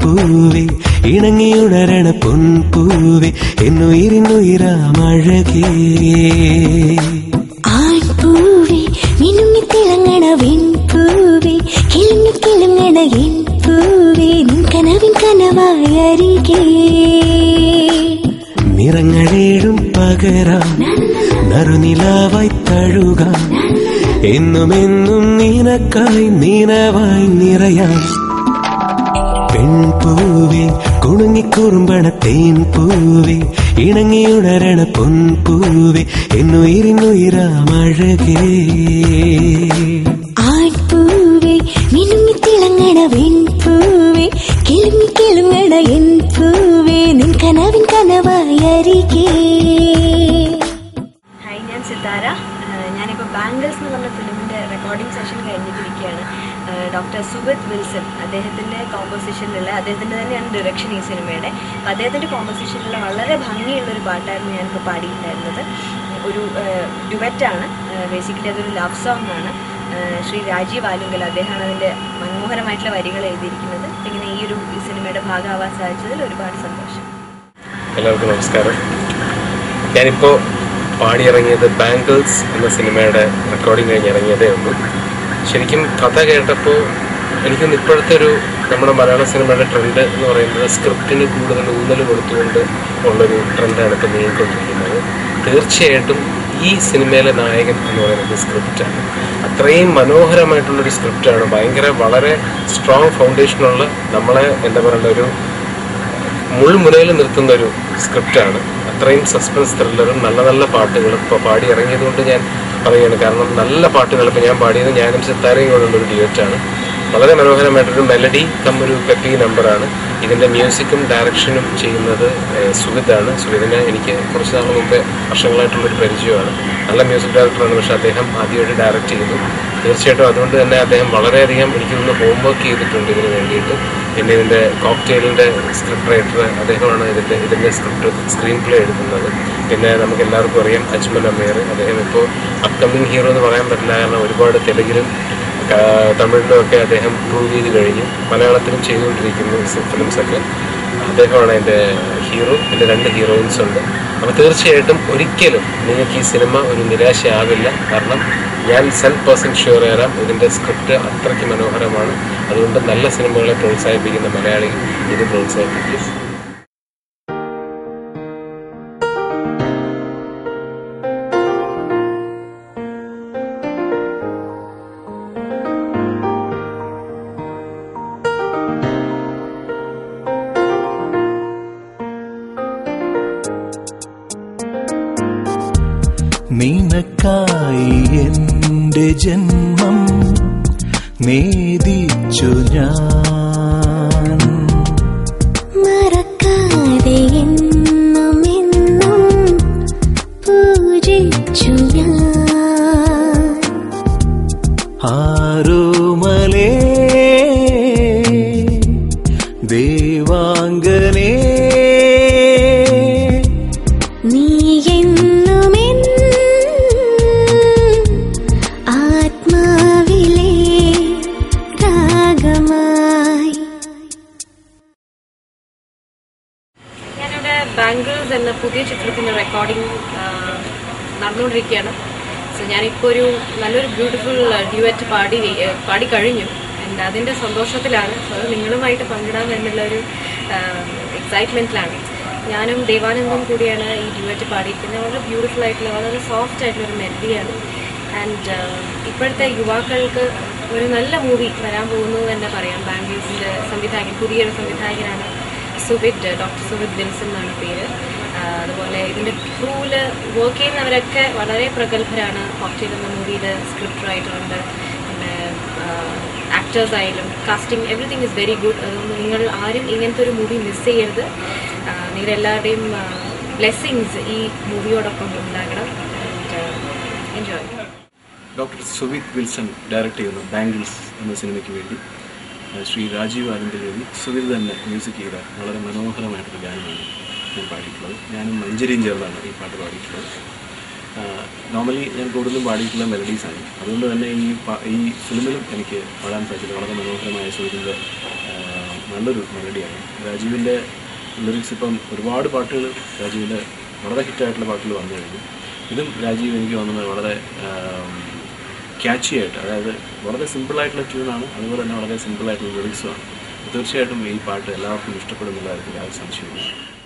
പൂവേ ഇണങ്ങിയുണരണ പൊൻപൂവേ എന്നുയിരിന്നുയിരാമഴകേ ആൺപൂവേ മിനുങ്ങി തിളങ്ങണ വെൺപൂവേ കിളുങ്ങി കിളുങ്ങണ എൻ പൂവേ നിൻ കനവിൻ കനവായി അരികേ നിറങ്ങളേഴും പകരാം നറുനിലാവായി തഴുകാം എന്നുമെന്നും നിനക്കായി നിനവായി നിറയാം പെൺപൂവേ കുണുങ്ങിക്കുറുമ്പണ തേൻ പൂവേ ഇണങ്ങിയുണരണ പൊൻപൂവേ എന്നുയിരിന്നുയിരാമഴകേ ആൺപൂവേ മിനുങ്ങി തിളങ്ങണ വെൺപൂവേ കിളുങ്ങി കിളുങ്ങണ എൻ പൂവേ നിൻ കനവിൻ കനവായി അരികേ ഹായ് ഞാൻ സിതാര ആഹ് ഞാനിപ്പോൾ ബാംഗിൾസ് എന്ന് പറഞ്ഞ ഫിലിമിൻ്റെ റെക്കോർഡിംഗ് സെഷൻ കഴിഞ്ഞിട്ടിരിക്കുകയാണ് ആഹ് ഡോക്ടർ സുബിത് വിൽസൺ അദ്ദേഹത്തിൻ്റെ കോമ്പോസിഷനിലുള്ള അദ്ദേഹത്തിൻ്റെ തന്നെയാണ് ഡയറക്ഷൻ ഈ സിനിമയുടെ അപ്പോൾ അദ്ദേഹത്തിൻ്റെ കോമ്പോസിഷനിലുള്ള വളരെ ഭംഗിയുള്ളൊരു പാട്ടായിരുന്നു ഞാനിപ്പോൾ പാടിയിട്ടുണ്ടായിരുന്നത് ഒരു ഡുവറ്റാണ് ബേസിക്കലി അതൊരു ലവ് സോങ് ആണ് ആഹ് ശ്രീ രാജീവ് ആലുങ്കൽ അദ്ദേഹമാണ് അതിൻ്റെ മനോഹരമായിട്ടുള്ള വരികൾ എഴുതിയിരിക്കുന്നത് ഇങ്ങനെ ഈ ഒരു ഈ സിനിമയുടെ ഭാഗമാവാൻ സാധിച്ചതിൽ ഒരുപാട് സന്തോഷം എല്ലാവർക്കും നമസ്കാരം ഞാനിപ്പോൾ പാടിയിറങ്ങിയത് ബാംഗിൾസ് എന്ന സിനിമയുടെ റെക്കോർഡിംഗ് കഴിഞ്ഞ് ഇറങ്ങിയതേ ഉള്ളൂ ശരിക്കും കഥ കേട്ടപ്പോൾ എനിക്കൊന്ന് ഇപ്പോഴത്തെ ഒരു നമ്മുടെ മലയാള സിനിമയുടെ ട്രെൻഡ് എന്ന് പറയുന്നത് സ്ക്രിപ്റ്റിന് കൂടുതൽ ഊന്നൽ കൊടുത്തുകൊണ്ട് ഉള്ളൊരു ട്രെൻഡാണ് ഇപ്പോൾ നീങ്ങിക്കൊണ്ടിരിക്കുന്നത് തീർച്ചയായിട്ടും ഈ സിനിമയിലെ നായകൻ എന്ന് പറയുന്നത് സ്ക്രിപ്റ്റാണ് അത്രയും മനോഹരമായിട്ടുള്ളൊരു സ്ക്രിപ്റ്റാണ് ഭയങ്കര വളരെ സ്ട്രോങ് ഫൗണ്ടേഷനുള്ള നമ്മളെ എന്താ പറയുക ഒരു മുൾമുനയിൽ നിർത്തുന്ന ഒരു സ്ക്രിപ്റ്റാണ് അത്രയും സസ്പെൻസ് ത്രില്ലറും നല്ല നല്ല പാട്ടുകളും ഇപ്പോൾ പാടി ഇറങ്ങിയതുകൊണ്ട് ഞാൻ പറയുകയാണ് കാരണം നല്ല പാട്ടുകൾ ഇപ്പോൾ ഞാൻ പാടിയത് ഞാനും സിത്താരയും കൂടെ ഉള്ളൊരു ഡ്യുവറ്റാണ് വളരെ മനോഹരമായിട്ടൊരു മെലഡി കം ഒരു പെപ്പി നമ്പറാണ് ഇതിൻ്റെ മ്യൂസിക്കും ഡയറക്ഷനും ചെയ്യുന്നത് ഏഹ്, സുഹിതാണ് സുഹിതിനെ എനിക്ക് കുറച്ച് നാൾ മുമ്പേ വർഷങ്ങളായിട്ടുള്ളൊരു പരിചയമാണ് നല്ല മ്യൂസിക് ഡയറക്ടറാണ് പക്ഷേ അദ്ദേഹം ആദ്യമായിട്ട് ഡയറക്റ്റ് ചെയ്തു തീർച്ചയായിട്ടും അതുകൊണ്ട് തന്നെ അദ്ദേഹം വളരെയധികം എനിക്ക് തോന്നുന്നു ഹോംവർക്ക് ചെയ്തിട്ടുണ്ട് ഇതിന് വേണ്ടിയിട്ട് പിന്നെ ഇതിൻ്റെ കോക്ടെയിലിൻ്റെ സ്ക്രിപ്റ്റ് റൈറ്റർ അദ്ദേഹമാണ് ഇതിൻ്റെ ഇതിൻ്റെ സ്ക്രിപ്റ്റ് സ്ക്രീൻ പ്ലേ എഴുതുന്നത് പിന്നെ നമുക്ക് എല്ലാവർക്കും അറിയാം അജ്മൽ അമീർ അദ്ദേഹം ഇപ്പോൾ അപ്കമിങ് ഹീറോ എന്ന് പറയാൻ പറ്റില്ല കാരണം ഒരുപാട് തെലുങ്കിലും ക- തമിഴിലും ഒക്കെ അദ്ദേഹം പ്രൂവ് ചെയ്ത് കഴിഞ്ഞു മലയാളത്തിലും ചെയ്തുകൊണ്ടിരിക്കുന്നു ഫിലിംസൊക്കെ അദ്ദേഹമാണ് എൻ്റെ ഹീറോ എൻ്റെ രണ്ട് ഹീറോയിൻസ് ഉണ്ട് അപ്പോൾ തീർച്ചയായിട്ടും ഒരിക്കലും നിങ്ങൾക്ക് ഈ സിനിമ ഒരു നിരാശയാവില്ല കാരണം ഞാൻ സെൽഫ് പേഴ്സൺ ഷുവർ തരാം ഇതിൻ്റെ സ്ക്രിപ്റ്റ് അത്രയ്ക്ക് മനോഹരമാണ് അതുകൊണ്ട് നല്ല സിനിമകളെ പ്രോത്സാഹിപ്പിക്കുന്ന മലയാളികൾ ഇത് പ്രോത്സാഹിപ്പിക്കും നിനക്കായി എന്റെ ജന്മം നേദിച്ചു ഞാൻ മറക്കാതെ എന്നും എന്നും പൂജിച്ചു ഞാൻ ആരോമലേ ദേവാംഗനേ നീ എന്നുമെൻ ആത്മാവിലെ രാഗമായി ഞാനിവിടെ ബാംഗിൾസ് എന്ന പുതിയ ചിത്രത്തിന്റെ റെക്കോർഡിംഗ് നടന്നുകൊണ്ടിരിക്കുകയാണ് സോ ഞാനിപ്പോൾ ഒരു നല്ലൊരു ബ്യൂട്ടിഫുൾ ഡ്യുവറ്റ് പാടി ആ, പാടി കഴിഞ്ഞു ആൻഡ് അതിൻ്റെ സന്തോഷത്തിലാണ് സോ അത് നിങ്ങളുമായിട്ട് പങ്കിടാൻ എന്നുള്ള ഒരു എക്സൈറ്റ്മെൻറ്റിലാണ് ഞാനും ദേവാനന്ദും കൂടിയാണ് ഈ ഡ്യുവറ്റ് പാടിയിരിക്കുന്നത് വളരെ ബ്യൂട്ടിഫുൾ ആയിട്ടുള്ള വളരെ സോഫ്റ്റ് ആയിട്ടുള്ള ഒരു മെലഡിയാണ് ആൻഡ് ഇപ്പോഴത്തെ യുവാക്കൾക്ക് ഒരു നല്ല മൂവി വരാൻ പോകുന്നു എന്ന് പറയാം ബാംഗ്ലൂസിൻ്റെ സംവിധായകൻ പുതിയൊരു സംവിധായകനാണ് സുവിത് ഡോക്ടർ സുവിത് വിൽസൺ എന്നാണ് പേര് ആ, അതുപോലെ ഇതിൻ്റെ ക്രൂവിൽ വർക്ക് ചെയ്യുന്നവരൊക്കെ വളരെ പ്രഗത്ഭരാണ് കോക്ടെയിൽ എന്ന മൂവിയിൽ സ്ക്രിപ്റ്റ് റൈറ്ററുണ്ട് പിന്നെ ആക്ടേഴ്സ് ആയാലും casting everything is very good അതുകൊണ്ട് നിങ്ങൾ ആരും ഇങ്ങനത്തെ ഒരു മൂവി മിസ് ചെയ്യരുത് ആ, നിങ്ങളുടെ എല്ലാവരുടെയും ബ്ലെസ്സിങ്സ് ഈ മൂവിയോടൊപ്പം ഉണ്ടാകണം enjoy doctor Suvith Wilson direct ചെയ്യുന്ന ബാംഗിൾസ് എന്ന സിനിമയ്ക്ക് വേണ്ടി ആ, ശ്രീ രാജീവ് ആനന്ദിൽ എഴുതി സുവിത് തന്നെ മ്യൂസിക് ചെയ്ത വളരെ മനോഹരമായിട്ടൊരു ഗാനമാണ് ഞാൻ പാടിയിട്ടുള്ളത് ഞാനും മഞ്ചരിയും ചേർന്നാണ് ഈ പാട്ട് പാടിയിട്ടുള്ളത് നോർമലി ഞാൻ കൂടുതലും പാടിയിട്ടുള്ള മെലഡീസാണ് അതുകൊണ്ട് തന്നെ ഈ പാ- ഈ ഫിലിമിലും എനിക്ക് പാടാൻ സാധിച്ചത് വളരെ മനോഹരമായ സുവിതിൻ്റെ നല്ലൊരു മെലഡിയാണ് രാജീവിൻ്റെ ലിറിക്സ് ഇപ്പം ഒരുപാട് പാട്ടുകൾ രാജീവിൻ്റെ വളരെ ഹിറ്റായിട്ടുള്ള പാട്ടുകൾ വന്നു കഴിഞ്ഞു ഇതും രാജീവ് എനിക്ക് തോന്നുന്നത് വളരെ ക്യാച്ചി ആയിട്ട് അതായത് വളരെ സിമ്പിളായിട്ടുള്ള ട്യൂണാണ് അതുപോലെ തന്നെ വളരെ സിമ്പിളായിട്ടുള്ള ലിറിക്സുമാണ് തീർച്ചയായിട്ടും ഈ പാട്ട് എല്ലാവർക്കും ഇഷ്ടപ്പെടുന്നില്ല കാര്യത്തിൽ യാതൊരു സംശയമില്ല